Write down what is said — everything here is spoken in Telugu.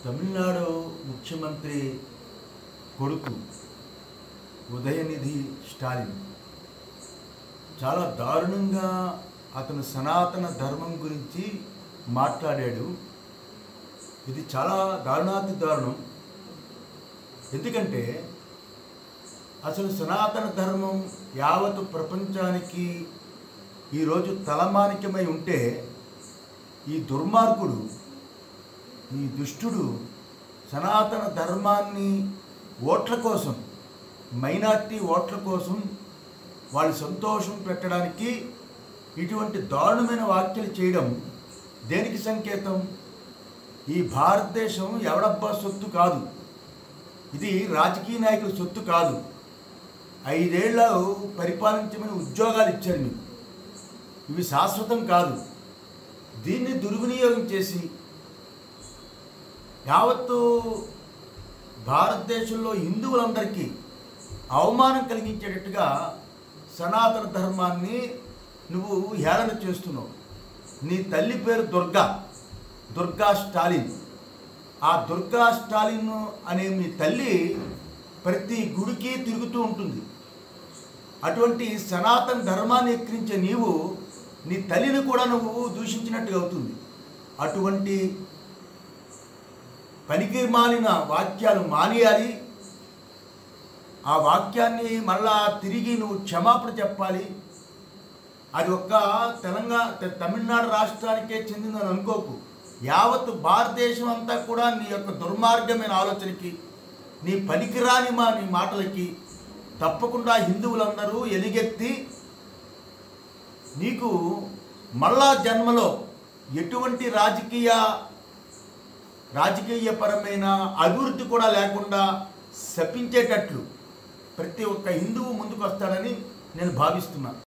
తమిళనాడు ముఖ్యమంత్రి కొడుకు ఉదయనిధి స్టాలిన్ చాలా దారుణంగా అతను సనాతన ధర్మం గురించి మాట్లాడాడు ఇది చాలా దారుణాతి దారుణం ఎందుకంటే అసలు సనాతన ధర్మం యావత్ ప్రపంచానికి ఈరోజు తలమానికమై ఉంటే ఈ దుర్మార్గుడు ఈ దుష్టుడు సనాతన ధర్మాన్ని ఓట్ల కోసం మైనార్టీ ఓట్ల కోసం వాళ్ళ సంతోషం పెట్టడానికి ఇటువంటి దారుణమైన వ్యాఖ్యలు చేయడం దేనికి సంకేతం ఈ భారతదేశం ఎవడబ్బా సొత్తు కాదు ఇది రాజకీయ నాయకుల సొత్తు కాదు ఐదేళ్ళు పరిపాలించమని ఉద్యోగాలు ఇచ్చారు మీకు ఇవి శాశ్వతం కాదు దీన్ని దుర్వినియోగం చేసి యావత్తు భారతదేశంలో హిందువులందరికీ అవమానం కలిగించేటట్టుగా సనాతన ధర్మాన్ని నువ్వు హేళన చేస్తున్నావు నీ తల్లి పేరు దుర్గా దుర్గా స్టాలిన్ ఆ దుర్గా స్టాలిన్ అనే మీ తల్లి ప్రతి గుడికి తిరుగుతూ ఉంటుంది అటువంటి సనాతన ధర్మాన్ని ఎక్కిరించే నీవు నీ తల్లిని కూడా నువ్వు దూషించినట్టుగా అవుతుంది అటువంటి పనికి మాలిన వాక్యాలు మానేయాలి ఆ వాక్యాన్ని మళ్ళా తిరిగి నువ్వు క్షమాపణ చెప్పాలి అది ఒక్క తెలంగాణ త- తమిళనాడు రాష్ట్రానికే చెందిందని అనుకోకు యావత్ భారతదేశం అంతా కూడా నీ యొక్క దుర్మార్గమైన ఆలోచనకి నీ పనికిరాని మా నీ మాటలకి తప్పకుండా హిందువులందరూ ఎలుగెత్తి నీకు మళ్ళా జన్మలో ఎటువంటి రాజకీయ రాజకీయపరమైన అభివృద్ధి కూడా లేకుండా శపించేటట్లు ప్రతి ఒక్క హిందువు ముందుకు వస్తాడని నేను భావిస్తున్నాను